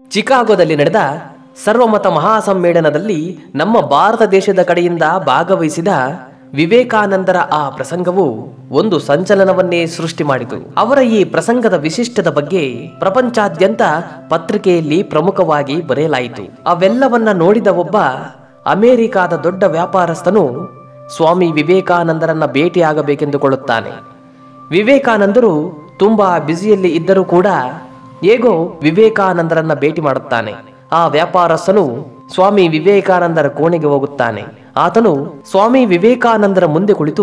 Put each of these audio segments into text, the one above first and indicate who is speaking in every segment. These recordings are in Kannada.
Speaker 1: ಚಿಕಾಗೋದಲ್ಲಿ ನಡೆದ ಸರ್ವಮತ ಮಹಾಸಮ್ಮೇಳನದಲ್ಲಿ ನಮ್ಮ ಭಾರತ ದೇಶದ ಕಡೆಯಿಂದ ಭಾಗವಹಿಸಿದ ವಿವೇಕಾನಂದರ ಆ ಪ್ರಸಂಗವು ಒಂದು ಸಂಚಲನವನ್ನೇ ಸೃಷ್ಟಿ ಮಾಡಿತು ಅವರ ಈ ಪ್ರಸಂಗದ ವಿಶಿಷ್ಟದ ಬಗ್ಗೆ ಪ್ರಪಂಚಾದ್ಯಂತ ಪತ್ರಿಕೆಯಲ್ಲಿ ಪ್ರಮುಖವಾಗಿ ಬರೆಯಲಾಯಿತು ಅವೆಲ್ಲವನ್ನ ನೋಡಿದ ಒಬ್ಬ ಅಮೆರಿಕಾದ ದೊಡ್ಡ ವ್ಯಾಪಾರಸ್ಥನು ಸ್ವಾಮಿ ವಿವೇಕಾನಂದರನ್ನ ಭೇಟಿಯಾಗಬೇಕೆಂದುಕೊಳ್ಳುತ್ತಾನೆ ವಿವೇಕಾನಂದರು ತುಂಬಾ ಬ್ಯುಸಿಯಲ್ಲಿ ಇದ್ದರೂ ಕೂಡ ಹೇಗೋ ವಿವೇಕಾನಂದರನ್ನ ಭೇಟಿ ಮಾಡುತ್ತಾನೆ ಆ ವ್ಯಾಪಾರಸ್ಥನು ಸ್ವಾಮಿ ವಿವೇಕಾನಂದರ ಕೋಣೆಗೆ ಹೋಗುತ್ತಾನೆ ಆತನು ಸ್ವಾಮಿ ವಿವೇಕಾನಂದರ ಮುಂದೆ ಕುಳಿತು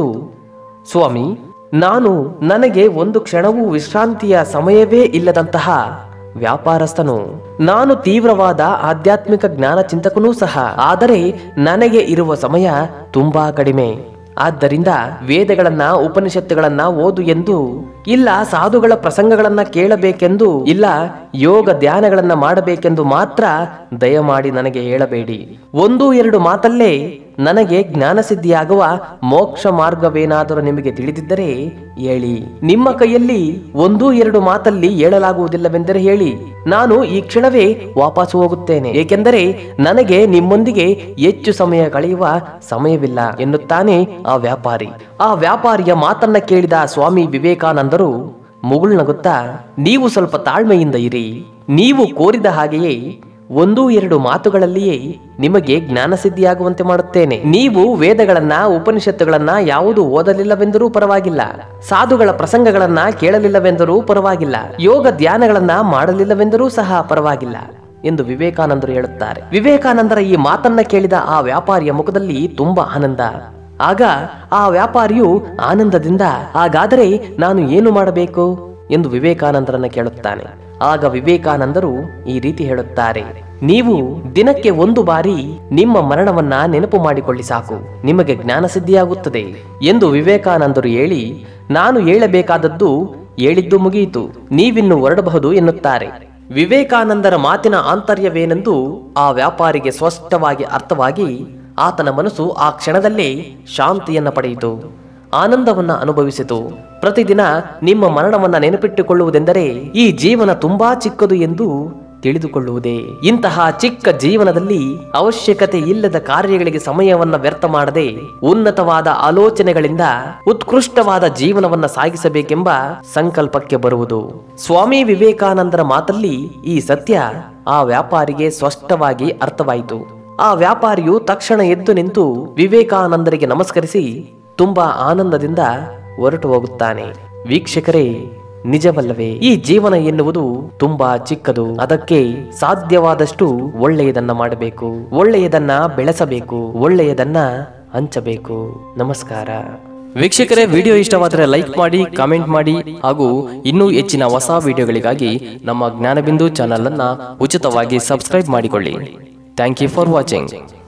Speaker 1: ಸ್ವಾಮಿ ನಾನು ನನಗೆ ಒಂದು ಕ್ಷಣವೂ ವಿಶ್ರಾಂತಿಯ ಸಮಯವೇ ಇಲ್ಲದಂತಹ ವ್ಯಾಪಾರಸ್ಥನು ನಾನು ತೀವ್ರವಾದ ಆಧ್ಯಾತ್ಮಿಕ ಜ್ಞಾನ ಚಿಂತಕನೂ ಸಹ ಆದರೆ ನನಗೆ ಇರುವ ಸಮಯ ತುಂಬಾ ಕಡಿಮೆ ಆದ್ದರಿಂದ ವೇದಗಳನ್ನ ಉಪನಿಷತ್ತುಗಳನ್ನ ಓದು ಎಂದು ಇಲ್ಲ ಸಾಧುಗಳ ಪ್ರಸಂಗಗಳನ್ನ ಕೇಳಬೇಕೆಂದು ಇಲ್ಲ ಯೋಗ ಧ್ಯಾನಗಳನ್ನ ಮಾಡಬೇಕೆಂದು ಮಾತ್ರ ದಯಮಾಡಿ ನನಗೆ ಹೇಳಬೇಡಿ ಒಂದು ಎರಡು ಮಾತಲ್ಲೇ ನನಗೆ ಜ್ಞಾನಸಿದ್ಧಿಯಾಗುವ ಮೋಕ್ಷ ಮಾರ್ಗವೇನಾದರೂ ನಿಮಗೆ ತಿಳಿದಿದ್ದರೆ ಹೇಳಿ ನಿಮ್ಮ ಕೈಯಲ್ಲಿ ಒಂದು ಎರಡು ಮಾತಲ್ಲಿ ಹೇಳಲಾಗುವುದಿಲ್ಲವೆಂದರೆ ಹೇಳಿ ನಾನು ಈ ಕ್ಷಣವೇ ವಾಪಸ್ ಹೋಗುತ್ತೇನೆ ಏಕೆಂದರೆ ನನಗೆ ನಿಮ್ಮೊಂದಿಗೆ ಹೆಚ್ಚು ಸಮಯ ಕಳೆಯುವ ಸಮಯವಿಲ್ಲ ಎನ್ನುತ್ತಾನೆ ಆ ವ್ಯಾಪಾರಿ ಆ ವ್ಯಾಪಾರಿಯ ಮಾತನ್ನ ಕೇಳಿದ ಸ್ವಾಮಿ ವಿವೇಕಾನಂದರು ಮುಗುಳ್ನಗುತ್ತಾ ನೀವು ಸ್ವಲ್ಪ ತಾಳ್ಮೆಯಿಂದ ಇರಿ ನೀವು ಕೋರಿದ ಹಾಗೆಯೇ ಒಂದು ಎರಡು ಮಾತುಗಳಲ್ಲಿಯೇ ನಿಮಗೆ ಜ್ಞಾನಸಿದ್ಧಿಯಾಗುವಂತೆ ಮಾಡುತ್ತೇನೆ ನೀವು ವೇದಗಳನ್ನ ಉಪನಿಷತ್ತುಗಳನ್ನ ಯಾವುದು ಓದಲಿಲ್ಲವೆಂದರೂ ಪರವಾಗಿಲ್ಲ ಸಾಧುಗಳ ಪ್ರಸಂಗಗಳನ್ನ ಕೇಳಲಿಲ್ಲವೆಂದರೂ ಪರವಾಗಿಲ್ಲ ಯೋಗ ಧ್ಯಾನಗಳನ್ನ ಮಾಡಲಿಲ್ಲವೆಂದರೂ ಸಹ ಪರವಾಗಿಲ್ಲ ಎಂದು ವಿವೇಕಾನಂದರು ಹೇಳುತ್ತಾರೆ ವಿವೇಕಾನಂದರ ಈ ಮಾತನ್ನ ಕೇಳಿದ ಆ ವ್ಯಾಪಾರಿಯ ಮುಖದಲ್ಲಿ ತುಂಬಾ ಆನಂದ ಆಗ ಆ ವ್ಯಾಪಾರಿಯು ಆನಂದದಿಂದ ಹಾಗಾದರೆ ನಾನು ಏನು ಮಾಡಬೇಕು ಎಂದು ವಿವೇಕಾನಂದರನ್ನ ಕೇಳುತ್ತಾನೆ ಆಗ ವಿವೇಕಾನಂದರು ಈ ರೀತಿ ಹೇಳುತ್ತಾರೆ ನೀವು ದಿನಕ್ಕೆ ಒಂದು ಬಾರಿ ನಿಮ್ಮ ಮರಣವನ್ನ ನೆನಪು ಮಾಡಿಕೊಳ್ಳಿ ಸಾಕು ನಿಮಗೆ ಜ್ಞಾನಸಿದ್ಧಿಯಾಗುತ್ತದೆ ಎಂದು ವಿವೇಕಾನಂದರು ಹೇಳಿ ನಾನು ಹೇಳಬೇಕಾದದ್ದು ಹೇಳಿದ್ದು ಮುಗಿಯಿತು ನೀವಿನ್ನು ಹೊರಡಬಹುದು ಎನ್ನುತ್ತಾರೆ ವಿವೇಕಾನಂದರ ಮಾತಿನ ಆಂತರ್ಯವೇನೆಂದು ಆ ವ್ಯಾಪಾರಿಗೆ ಸ್ಪಷ್ಟವಾಗಿ ಅರ್ಥವಾಗಿ ಆತನ ಮನಸ್ಸು ಆ ಕ್ಷಣದಲ್ಲೇ ಶಾಂತಿಯನ್ನ ಪಡೆಯಿತು ಆನಂದವನ್ನ ಅನುಭವಿಸಿತು ಪ್ರತಿದಿನ ನಿಮ್ಮ ಮರಣವನ್ನ ನೆನಪಿಟ್ಟುಕೊಳ್ಳುವುದೆಂದರೆ ಈ ಜೀವನ ತುಂಬಾ ಚಿಕ್ಕದು ಎಂದು ತಿಳಿದುಕೊಳ್ಳುವುದೇ ಇಂತಹ ಚಿಕ್ಕ ಜೀವನದಲ್ಲಿ ಅವಶ್ಯಕತೆ ಇಲ್ಲದ ಕಾರ್ಯಗಳಿಗೆ ಸಮಯವನ್ನ ವ್ಯರ್ಥ ಮಾಡದೆ ಉನ್ನತವಾದ ಆಲೋಚನೆಗಳಿಂದ ಉತ್ಕೃಷ್ಟವಾದ ಜೀವನವನ್ನ ಸಾಗಿಸಬೇಕೆಂಬ ಸಂಕಲ್ಪಕ್ಕೆ ಬರುವುದು ಸ್ವಾಮಿ ವಿವೇಕಾನಂದರ ಮಾತಲ್ಲಿ ಈ ಸತ್ಯ ಆ ವ್ಯಾಪಾರಿಗೆ ಸ್ಪಷ್ಟವಾಗಿ ಅರ್ಥವಾಯಿತು ಆ ವ್ಯಾಪಾರಿಯು ತಕ್ಷಣ ಎದ್ದು ನಿಂತು ವಿವೇಕಾನಂದರಿಗೆ ನಮಸ್ಕರಿಸಿ ತುಂಬಾ ಆನಂದದಿಂದ ಹೊರಟು ಹೋಗುತ್ತಾನೆ ವೀಕ್ಷಕರೇ ನಿಜವಲ್ಲವೇ ಈ ಜೀವನ ಎನ್ನುವುದು ತುಂಬಾ ಚಿಕ್ಕದು ಅದಕ್ಕೆ ಸಾಧ್ಯವಾದಷ್ಟು ಒಳ್ಳೆಯದನ್ನ ಮಾಡಬೇಕು ಒಳ್ಳೆಯದನ್ನ ಬೆಳೆಸಬೇಕು ಒಳ್ಳೆಯದನ್ನ ಹಂಚಬೇಕು ನಮಸ್ಕಾರ ವೀಕ್ಷಕರೇ ವಿಡಿಯೋ ಇಷ್ಟವಾದರೆ ಲೈಕ್ ಮಾಡಿ ಕಾಮೆಂಟ್ ಮಾಡಿ ಹಾಗೂ ಇನ್ನೂ ಹೆಚ್ಚಿನ ಹೊಸ ವಿಡಿಯೋಗಳಿಗಾಗಿ ನಮ್ಮ ಜ್ಞಾನಬಿಂದು ಚಾನಲ್ ಅನ್ನ ಉಚಿತವಾಗಿ ಸಬ್ಸ್ಕ್ರೈಬ್ ಮಾಡಿಕೊಳ್ಳಿ ಥ್ಯಾಂಕ್ ಯು ಫಾರ್ ವಾಚಿಂಗ್